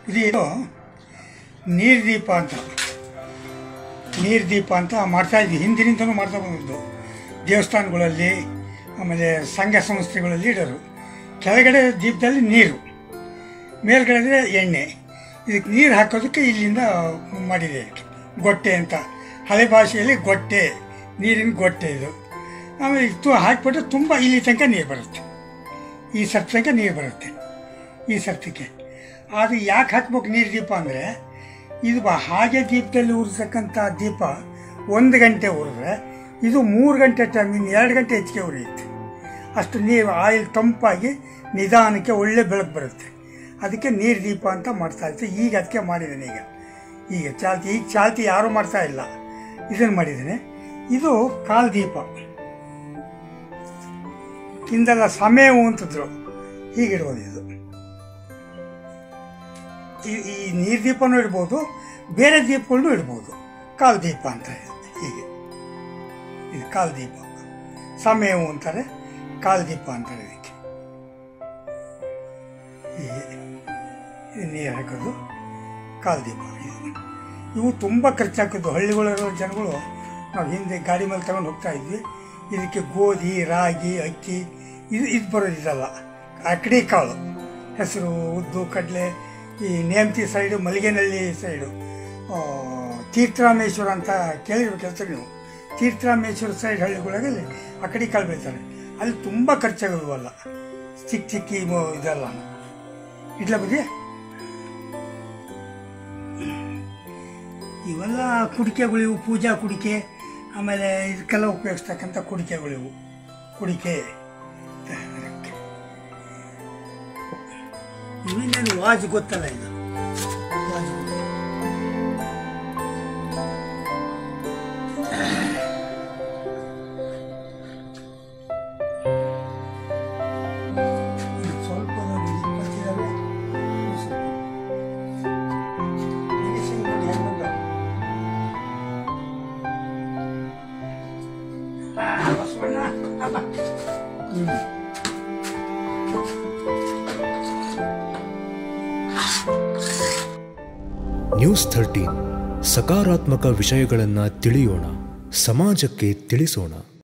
ಇದು ನೀರು ದೀಪ ಅಂತ ನೀರು ದೀಪ ಅಂತ ಮಾಡ್ತಾ ಇದ್ವಿ ಹಿಂದಿನಿಂದನೂ ಮಾಡ್ತಾ ಬಂದದ್ದು ದೇವಸ್ಥಾನಗಳಲ್ಲಿ ಆಮೇಲೆ ಸಂಘ ಸಂಸ್ಥೆಗಳಲ್ಲಿ ಇಡೋರು ಕೆಳಗಡೆ ದೀಪದಲ್ಲಿ ನೀರು ಮೇಲ್ಗಡೆ ಎಣ್ಣೆ ಇದಕ್ಕೆ ನೀರು ಹಾಕೋದಕ್ಕೆ ಇಲ್ಲಿಂದ ಮಾಡಿದೆ ಗೊಟ್ಟೆ ಅಂತ ಹಳೆ ಭಾಷೆಯಲ್ಲಿ ಗೊಟ್ಟೆ ನೀರಿನ ಗೊಟ್ಟೆ ಇದು ಆಮೇಲೆ ಇದು ಹಾಕಿಬಿಟ್ರೆ ತುಂಬ ಇಲ್ಲಿ ತನಕ ನೀರು ಬರುತ್ತೆ ಈ ಸರ್ತಿ ತನಕ ನೀರು ಬರುತ್ತೆ ಈ ಸರ್ತಿಗೆ ಅದು ಯಾಕೆ ಹಾಕ್ಬೇಕು ನೀರು ದೀಪ ಅಂದರೆ ಇದು ಬ- ಹಾಗೆ ದೀಪದಲ್ಲಿ ಉರಿಸಕ್ಕಂಥ ದೀಪ ಒಂದು ಗಂಟೆ ಉರಿದ್ರೆ ಇದು ಮೂರು ಗಂಟೆ ಟೈಮ್ ಇನ್ನು ಎರಡು ಗಂಟೆ ಹೆಚ್ಚಿಗೆ ಉರಿಯುತ್ತೆ ಅಷ್ಟು ನೀರು ಆಯಿಲ್ ತಂಪಾಗಿ ನಿಧಾನಕ್ಕೆ ಒಳ್ಳೆ ಬೆಳಕು ಬರುತ್ತೆ ಅದಕ್ಕೆ ನೀರು ದೀಪ ಅಂತ ಮಾಡ್ತಾ ಇತ್ತು ಈಗ ಅದಕ್ಕೆ ಮಾಡಿದ್ದೇನೆ ಈಗ ಈಗ ಚಾಲ್ತಿ ಈಗ ಚಾಲ್ತಿ ಯಾರೂ ಮಾಡ್ತಾ ಇಲ್ಲ ಇದನ್ನು ಮಾಡಿದ್ದೇನೆ ಇದು ಕಾಲ್ ದೀಪ ಹಿಂದೆಲ್ಲ ಸಮಯವು ಅಂತಿದ್ರು ಹೀಗಿಡ್ಬೋದು ಇದು ಈ ಈ ನೀರು ದೀಪನೂ ಇಡ್ಬೋದು ಬೇರೆ ದೀಪಗಳನ್ನೂ ಇಡ್ಬೋದು ಕಾಲ್ ದೀಪ ಅಂತ ಹೀಗೆ ಇದು ಕಾಲ್ ದೀಪ ಸಮಯವು ಅಂತಾರೆ ಕಾಲ್ ದೀಪ ಅಂತಾರೆ ಇದಕ್ಕೆ ಹೀಗೆ ಇದು ನೀರು ಹಾಕೋದು ಕಾಲ್ ದೀಪ ಇದು ಇವು ತುಂಬ ಖರ್ಚಾಕೋದು ಹಳ್ಳಿಗಳಿರೋ ಜನಗಳು ನಾವು ಹಿಂದೆ ಗಾಡಿ ಮೇಲೆ ತಗೊಂಡು ಹೋಗ್ತಾ ಇದ್ವಿ ಇದಕ್ಕೆ ಗೋಧಿ ರಾಗಿ ಅಕ್ಕಿ ಇದು ಇದು ಬರೋದಿದಲ್ಲ ಅಕ್ಕಡಿ ಕಾಳು ಹೆಸರು ಉದ್ದು ಕಡಲೆ ಈ ನೇಮತಿ ಸೈಡು ಮಲ್ಲಿಗೆನಹಳ್ಳಿ ಸೈಡು ಆ, ತೀರ್ಥರಾಮೇಶ್ವರ ಅಂತ ಕೇಳಿರ್ಬೇಕು ಹೆಸರು ನೀವು ತೀರ್ಥರಾಮೇಶ್ವರ ಸೈಡ್ ಹಳ್ಳಿಗಳಲ್ಲಿ ಅಕ್ಕಡಿ ಕಾಳು ಬೆಳಿತಾರೆ ಅಲ್ಲಿ ತುಂಬ ಖರ್ಚಾಗೋದುವಲ್ಲ ಚಿಕ್ಕ ಚಿಕ್ಕ ಇವು ಇದೆಲ್ಲ ಇಡ್ಲ ಬುದ್ಧಿ ಇವೆಲ್ಲ ಕುಡಿಕೆಗಳಿವು ಪೂಜಾ ಕುಡಿಕೆ ಆಮೇಲೆ ಇದಕ್ಕೆಲ್ಲ ಉಪಯೋಗಿಸ್ತಕ್ಕಂಥ ಕುಡಿಕೆಗಳಿವು ಕುಡಿಕೆ ಇವೇನೇನು ವಾಜ್ ಗೊತ್ತಲ್ಲ ಇದು ವಾಜ್ ಇದು ಸ್ವಲ್ಪ ನೋಡಿ, ಇಪ್ಪತ್ತಿದಾವೆ. ಇದು ಸ್ವಲ್ಪ. ಮೆಣಸಿನ ನೋಡಿ ಹೆಂಗ್ ಬಂದವು. ಆ, ಬಸವಣ್ಣ. ಹ್ಮ್. ನ್ಯೂಸ್ ಥರ್ಟೀನ್ ಸಕಾರಾತ್ಮಕ ವಿಷಯಗಳನ್ನು ತಿಳಿಯೋಣ ಸಮಾಜಕ್ಕೆ ತಿಳಿಸೋಣ